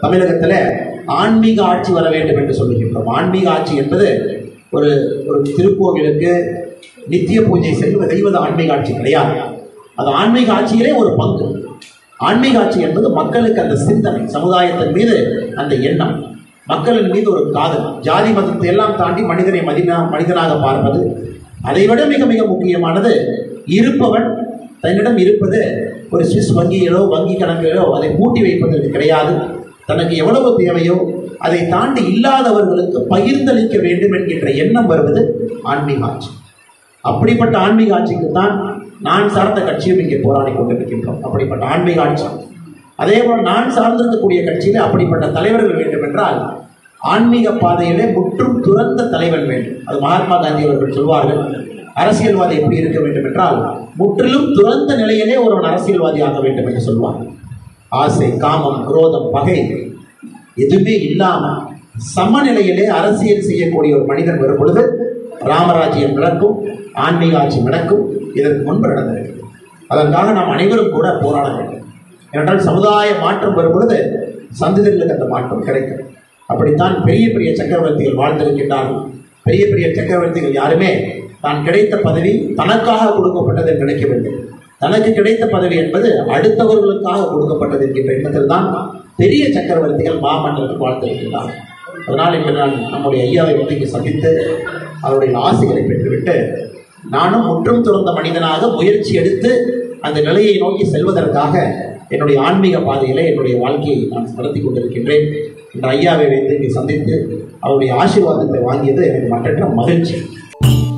தமிழகத்தில் ஆன்மீக ஆட்சி வர வேண்டும் என்று சொல்லுகின்றோம் ஆன்மீக ஆட்சி என்பது ஒரு ஒரு திருக்கோவிலுக்கு நித்திய பூஜை செய்வது செய்வது ஆன்மீக ஆட்சி கிடையாது அது ஆன்மீக ஆட்சியிலே ஒரு பங்கு ஆன்மீக ஆட்சி என்பது மக்களுக்கு அந்த சிந்தனை சமுதாயத்தின் மீது அந்த எண்ணம் மக்களின் மீது ஒரு காதல் ஜாதி மதத்தை எல்லாம் தாண்டி மனிதனை மதினா மனிதனாக பார்ப்பது அதைவிட மிக மிக முக்கியமானது இருப்பவன் தன்னிடம் இருப்பது ஒரு சுவிஸ் வங்கியிலோ வங்கி கணக்கிலோ அதை பூட்டி வைப்பதற்கு கிடையாது தனக்கு எவ்வளவு தேவையோ அதை தாண்டி இல்லாதவர்களுக்கு பகிர்ந்தளிக்க வேண்டும் என்கின்ற எண்ணம் வருவது ஆன்மீக ஆட்சி அப்படிப்பட்ட ஆன்மீக ஆட்சிக்கு தான் நான் சார்ந்த கட்சியும் இங்கே போராடி கொண்டிருக்கின்றோம் அப்படிப்பட்ட ஆன்மீக ஆட்சி அதே போல் நான் சார்ந்திருக்கக்கூடிய கட்சியிலே அப்படிப்பட்ட தலைவர்கள் வேண்டும் என்றால் ஆன்மீக பாதையிலே முற்றும் துறந்த தலைவன் வேண்டும் அது மகாத்மா காந்தி அவர்கள் சொல்வார்கள் அரசியல்வாதி எப்படி இருக்க வேண்டும் என்றால் முற்றிலும் துறந்த நிலையிலே ஒருவன் அரசியல்வாதி ஆக வேண்டும் என்று சொல்வார்கள் ஆசை காமம் குரோதம் பகை எதுவுமே இல்லாமல் சமநிலையிலே அரசியல் செய்யக்கூடிய ஒரு மனிதன் வரும் பொழுது ராமராஜ்யம் நடக்கும் ஆன்மீக ஆட்சி நடக்கும் இதற்கு முன்பு நடந்திருக்கு அதற்காக நாம் அனைவரும் கூட போராட வேண்டும் ஏனென்றால் சமுதாய மாற்றம் வரும் பொழுது சந்ததிகளுக்கு அந்த மாற்றம் கிடைக்கும் அப்படித்தான் பெரிய பெரிய சக்கரவர்த்திகள் வாழ்ந்திருக்கின்றார்கள் பெரிய பெரிய சக்கரவர்த்திகள் யாருமே தான் கிடைத்த பதவி தனக்காக கொடுக்கப்பட்டது என்று நினைக்கவில்லை தனக்கு கிடைத்த பதவி என்பது அடுத்தவர்களுக்காக கொடுக்கப்பட்டது என்கின்ற எண்ணத்தில் தான் பெரிய சக்கரவர்த்திகள் மாமன்னர்கள் வாழ்ந்திருக்கின்றார்கள் அதனால் இன்று நான் நம்முடைய ஐயாவை வந்து இங்கு சந்தித்து அவருடைய ஆசைகளை பெற்றுவிட்டு நானும் முற்றும் துறந்த மனிதனாக முயற்சி எடுத்து அந்த நிலையை நோக்கி செல்வதற்காக என்னுடைய ஆன்மீக பாதையிலே என்னுடைய வாழ்க்கையை நான் நடத்தி கொண்டிருக்கின்றேன் இந்த ஐயாவை வைத்து இங்கே சந்தித்து அவருடைய ஆசீர்வாதத்தை வாங்கியது எனக்கு மற்றற்ற மகிழ்ச்சி